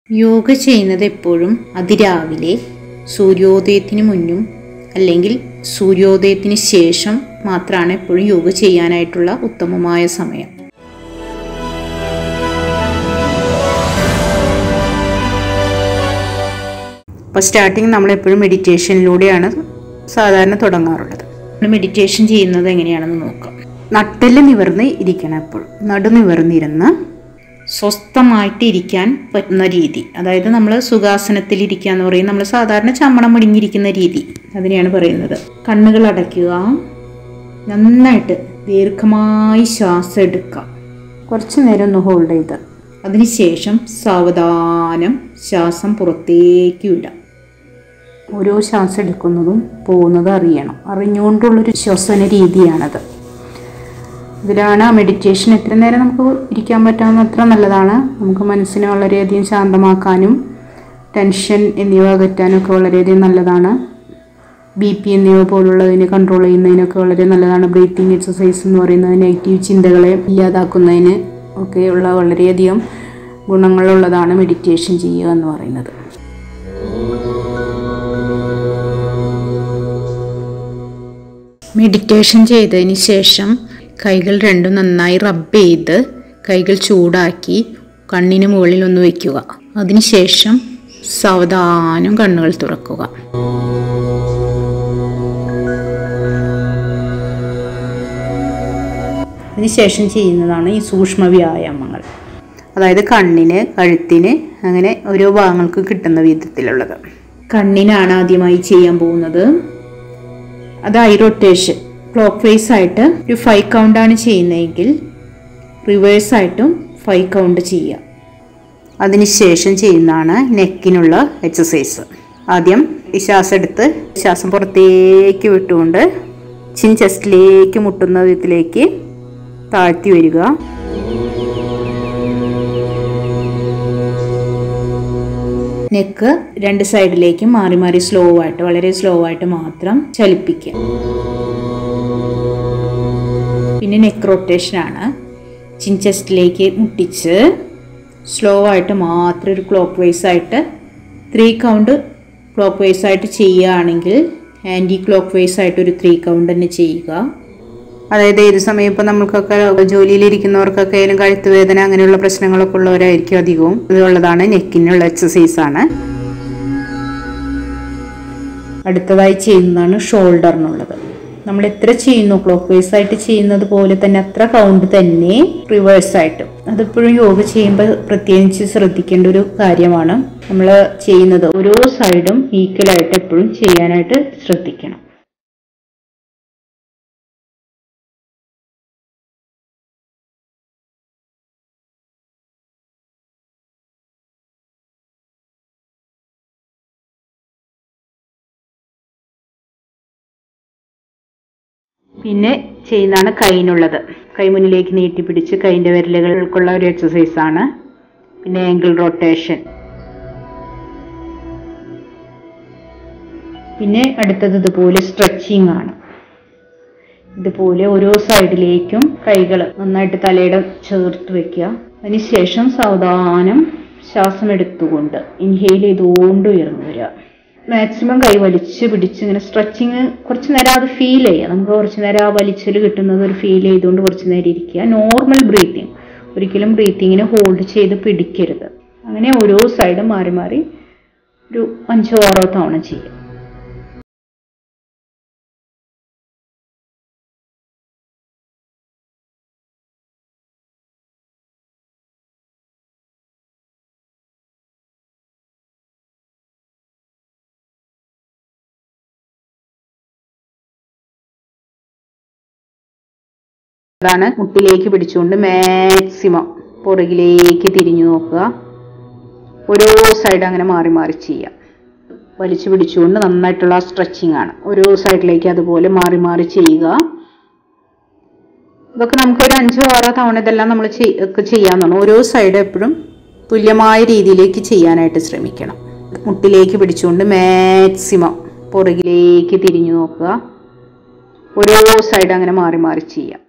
യോഗ ചെയ്യുന്നത് എപ്പോഴും അതിരാവിലെ സൂര്യോദയത്തിന് മുന്നും അല്ലെങ്കിൽ സൂര്യോദയത്തിന് ശേഷം മാത്രമാണ് എപ്പോഴും യോഗ ചെയ്യാനായിട്ടുള്ള ഉത്തമമായ സമയം അപ്പോൾ സ്റ്റാർട്ടിങ് നമ്മളെപ്പോഴും മെഡിറ്റേഷനിലൂടെയാണ് സാധാരണ തുടങ്ങാറുള്ളത് നമ്മൾ മെഡിറ്റേഷൻ ചെയ്യുന്നത് എങ്ങനെയാണെന്ന് നോക്കാം നട്ടെല്ല് നിവർന്ന് ഇരിക്കണം എപ്പോഴും നടു നിവർന്നിരുന്ന് സ്വസ്ഥമായിട്ട് ഇരിക്കാൻ പറ്റുന്ന രീതി അതായത് നമ്മൾ സുഖാസനത്തിൽ ഇരിക്കുക എന്ന് പറയും നമ്മൾ സാധാരണ ചമ്മണം മുടിഞ്ഞിരിക്കുന്ന രീതി അതിനെയാണ് പറയുന്നത് കണ്ണുകൾ അടയ്ക്കുക നന്നായിട്ട് ദീർഘമായി ശ്വാസം എടുക്കുക കുറച്ച് നേരം ഒന്ന് ഹോൾഡ് ചെയ്ത് അതിനുശേഷം സാവധാനം ശ്വാസം പുറത്തേക്ക് വിടാം ഓരോ ശ്വാസം എടുക്കുന്നതും പോകുന്നതും അറിയണം അറിഞ്ഞുകൊണ്ടുള്ളൊരു ശ്വസന രീതിയാണത് ഇതിലാണ് മെഡിറ്റേഷൻ എത്ര നേരം നമുക്ക് ഇരിക്കാൻ പറ്റാവുന്ന അത്ര നല്ലതാണ് നമുക്ക് മനസ്സിനെ വളരെയധികം ശാന്തമാക്കാനും ടെൻഷൻ എന്നിവ അകറ്റാനൊക്കെ വളരെയധികം നല്ലതാണ് ബി പി എന്നിവ പോലുള്ളതിനെ കൺട്രോൾ ചെയ്യുന്നതിനൊക്കെ വളരെ നല്ലതാണ് ബ്രീത്തിങ് എക്സസൈസ് എന്ന് പറയുന്നത് നെഗറ്റീവ് ചിന്തകളെ ഇല്ലാതാക്കുന്നതിന് ഒക്കെയുള്ള വളരെയധികം ഗുണങ്ങളുള്ളതാണ് മെഡിറ്റേഷൻ ചെയ്യുക എന്ന് പറയുന്നത് മെഡിറ്റേഷൻ ചെയ്തതിന് ശേഷം കൈകൾ രണ്ടും നന്നായി റബ്ബ് ചെയ്ത് കൈകൾ ചൂടാക്കി കണ്ണിന് മുകളിൽ ഒന്ന് വയ്ക്കുക അതിനുശേഷം സാവധാനം കണ്ണുകൾ തുറക്കുക അതിനുശേഷം ചെയ്യുന്നതാണ് ഈ സൂക്ഷ്മ വ്യായാമങ്ങൾ അതായത് കണ്ണിന് കഴുത്തിന് അങ്ങനെ ഓരോ ഭാഗങ്ങൾക്ക് കിട്ടുന്ന വിധത്തിലുള്ളത് കണ്ണിനാണ് ആദ്യമായി ചെയ്യാൻ പോകുന്നത് അത് ഐ റൊട്ടേഷൻ ക്ലോക്ക് വൈസ് ആയിട്ട് ഒരു ഫൈവ് കൗണ്ടാണ് ചെയ്യുന്നതെങ്കിൽ റിവേഴ്സ് ആയിട്ടും ഫൈവ് കൗണ്ട് ചെയ്യുക അതിനുശേഷം ചെയ്യുന്നതാണ് നെക്കിനുള്ള എക്സസൈസ് ആദ്യം ഈ ശ്വാസം എടുത്ത് ശ്വാസം പുറത്തേക്ക് വിട്ടുകൊണ്ട് ചിൻ ചെസ്റ്റിലേക്ക് മുട്ടുന്ന വിധത്തിലേക്ക് താഴ്ത്തി വരിക നെക്ക് രണ്ട് സൈഡിലേക്കും മാറി മാറി സ്ലോ ആയിട്ട് വളരെ സ്ലോ ആയിട്ട് മാത്രം ചലിപ്പിക്കുക പിന്നെ നെക്ക് റൊട്ടേഷൻ ആണ് ചിൻ ചെസ്റ്റിലേക്ക് മുട്ടിച്ച് സ്ലോ ആയിട്ട് മാത്രം ഒരു ക്ലോക്ക് വൈസ് ആയിട്ട് ത്രീ കൗണ്ട് ക്ലോക്ക് വൈസ് ആയിട്ട് ചെയ്യുകയാണെങ്കിൽ ആൻറ്റി ക്ലോക്ക് വൈസ് ആയിട്ട് ഒരു ത്രീ കൗണ്ട് തന്നെ ചെയ്യുക അതായത് ഏത് സമയം ഇപ്പം നമ്മൾക്കൊക്കെ ജോലിയിലിരിക്കുന്നവർക്കൊക്കെ ആയാലും കഴുത്ത് വേദന അങ്ങനെയുള്ള പ്രശ്നങ്ങളൊക്കെ ഉള്ളവരായിരിക്കും അധികവും ഇതുള്ളതാണ് നെക്കിനുള്ള എക്സസൈസ് ആണ് അടുത്തതായി ചെയ്യുന്നതാണ് ഷോൾഡറിനുള്ളത് നമ്മൾ എത്ര ചെയ്യുന്നു ക്ലോക്ക് വൈസ് ആയിട്ട് ചെയ്യുന്നത് പോലെ തന്നെ അത്ര കൗണ്ട് തന്നെ റിവേഴ്സ് ആയിട്ടും അതിപ്പോഴും യോഗ ചെയ്യുമ്പോൾ പ്രത്യേകിച്ച് ശ്രദ്ധിക്കേണ്ട ഒരു കാര്യമാണ് നമ്മൾ ചെയ്യുന്നത് ഓരോ സൈഡും ഈക്വലായിട്ട് എപ്പോഴും ചെയ്യാനായിട്ട് ശ്രദ്ധിക്കണം പിന്നെ ചെയ്യുന്നതാണ് കൈയിനുള്ളത് കൈ മുന്നിലേക്ക് നീട്ടി പിടിച്ച് കൈൻ്റെ വിരലുകൾക്കുള്ള ഒരു എക്സസൈസ് ആണ് പിന്നെ ആംഗിൾ റൊട്ടേഷൻ പിന്നെ അടുത്തത് ഇതുപോലെ സ്ട്രെച്ചിങ് ആണ് ഇതുപോലെ ഓരോ സൈഡിലേക്കും കൈകൾ നന്നായിട്ട് തലയുടെ ചേർത്ത് വെക്കുക അതിനുശേഷം സാവധാനം ശ്വാസം എടുത്തുകൊണ്ട് ഇൻഹെയിൽ ചെയ്തുകൊണ്ട് ഉയർന്നു വരിക മാക്സിമം കൈ വലിച്ച് പിടിച്ച് ഇങ്ങനെ സ്ട്രെച്ചിങ് കുറച്ച് നേരം അത് ഫീൽ ചെയ്യുക നമുക്ക് കുറച്ച് നേരം ആ വലിച്ചൽ കിട്ടുന്നത് ഒരു ഫീൽ ചെയ്തുകൊണ്ട് കുറച്ച് നേരം ഇരിക്കുക നോർമൽ ബ്രീത്തിങ് ഒരിക്കലും ബ്രീത്തിങ്ങിനെ ഹോൾഡ് ചെയ്ത് പിടിക്കരുത് അങ്ങനെ ഓരോ സൈഡും മാറി മാറി ഒരു അഞ്ചോ ആറോ തവണ ചെയ്യുക അതാണ് മുട്ടിലേക്ക് പിടിച്ചുകൊണ്ട് മാക്സിമം പുറകിലേക്ക് തിരിഞ്ഞു നോക്കുക ഓരോ സൈഡ് അങ്ങനെ മാറി മാറി ചെയ്യുക വലിച്ചു പിടിച്ചുകൊണ്ട് നന്നായിട്ടുള്ള സ്ട്രെച്ചിങ് ആണ് ഓരോ സൈഡിലേക്ക് അതുപോലെ മാറി മാറി ചെയ്യുക ഇതൊക്കെ നമുക്ക് ഒരു അഞ്ചോ ആറോ തവണ ഇതെല്ലാം നമ്മൾ ഒക്കെ ചെയ്യാമെന്നാണ് ഓരോ സൈഡ് എപ്പോഴും തുല്യമായ രീതിയിലേക്ക് ചെയ്യാനായിട്ട് ശ്രമിക്കണം മുട്ടിലേക്ക് പിടിച്ചുകൊണ്ട് മാക്സിമം പുറകിലേക്ക് തിരിഞ്ഞു നോക്കുക ഓരോ സൈഡ് അങ്ങനെ മാറി മാറി ചെയ്യാം